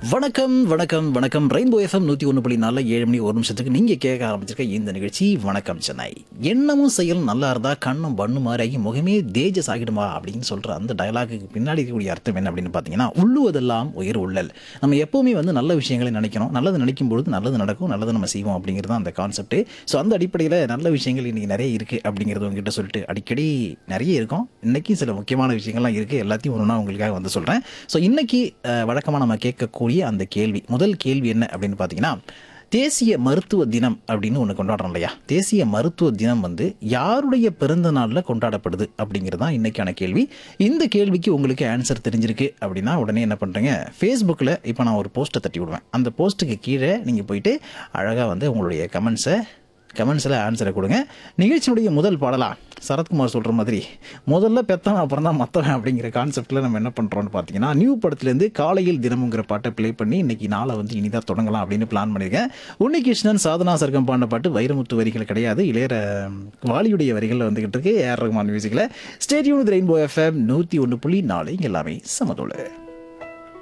வணக்கம் வணக்கம் வணக்கம் ரெயின்போ எஃப்எம் நூற்றி ஒன்று புள்ளி நாலு ஏழு மணி ஒரு நிமிஷத்துக்கு நீங்கள் கேட்க ஆரம்பிச்சிருக்க இந்த நிகழ்ச்சி வணக்கம் சென்னை எண்ணமும் செயலும் நல்லா இருந்தா கண்ணும் பண்ணு மாதிரி ஆகி முகமே தேஜஸ் ஆகிடுமா அப்படின்னு சொல்கிற அந்த டயலாகுக்கு பின்னாடி இருக்கக்கூடிய அர்த்தம் என்ன அப்படின்னு பார்த்தீங்கன்னா உள்ளுவதெல்லாம் உயர் உள்ளல் நம்ம எப்போவுமே வந்து நல்ல விஷயங்களை நினைக்கணும் நல்லது நினைக்கும் பொழுது நல்லது நடக்கும் நல்லது நம்ம செய்வோம் அப்படிங்கிறது தான் அந்த கான்செப்ட் ஸோ அந்த அடிப்படையில் நல்ல விஷயங்கள் இன்றைக்கி நிறைய இருக்குது அப்படிங்கிறது உங்ககிட்ட சொல்லிட்டு அடிக்கடி நிறைய இருக்கும் இன்றைக்கி சில முக்கியமான விஷயங்கள்லாம் இருக்குது எல்லாத்தையும் ஒன்று உங்களுக்காக வந்து சொல்கிறேன் ஸோ இன்றைக்கி வழக்கமாக நம்ம கேட்கக்கூடிய அந்த கேள்வி முதல் கேள்வி என்ன அப்படின்னு பார்த்தீங்கன்னா தேசிய மருத்துவ தினம் அப்படின்னு ஒன்று கொண்டாடுறோம் இல்லையா தேசிய மருத்துவ தினம் வந்து யாருடைய பிறந்த நாளில் கொண்டாடப்படுது அப்படிங்கிறது தான் இன்றைக்கான கேள்வி இந்த கேள்விக்கு உங்களுக்கு ஆன்சர் தெரிஞ்சிருக்கு அப்படின்னா உடனே என்ன பண்ணுறீங்க ஃபேஸ்புக்கில் இப்போ நான் ஒரு போஸ்ட்டை தட்டி விடுவேன் அந்த போஸ்ட்டுக்கு கீழே நீங்கள் போயிட்டு அழகாக வந்து உங்களுடைய கமெண்ட்ஸை கமெண்ட்ஸில் ஆன்சரை கொடுங்க நிகழ்ச்சியினுடைய முதல் பாடலா சரத்குமார் சொல்கிற மாதிரி முதல்ல பெத்தவன் அப்புறம் தான் மற்றவன் அப்படிங்கிற கான்செப்டில் நம்ம என்ன பண்ணுறோம்னு பார்த்தீங்கன்னா நியூ படத்துலேருந்து காலையில் தினமுங்கிற பாட்டை ப்ளே பண்ணி இன்னைக்கு நாளை வந்து இனிதாக தொடங்கலாம் அப்படின்னு பிளான் பண்ணியிருக்கேன் உன்னிகிருஷ்ணன் சாதனா சர்க்கம் பாடின பாட்டு வைரமுத்து வரிகள் கிடையாது இளையர வாலியுடைய வரிகளில் வந்துகிட்டு இருக்கு ஏஆர் ரஹ்மான் மியூசிக்கில் ஸ்டேடியம் ரெயின்போ எஃப்எம் நூற்றி ஒன்று புள்ளி நாலு இங்கே எல்லாமே சமதோடு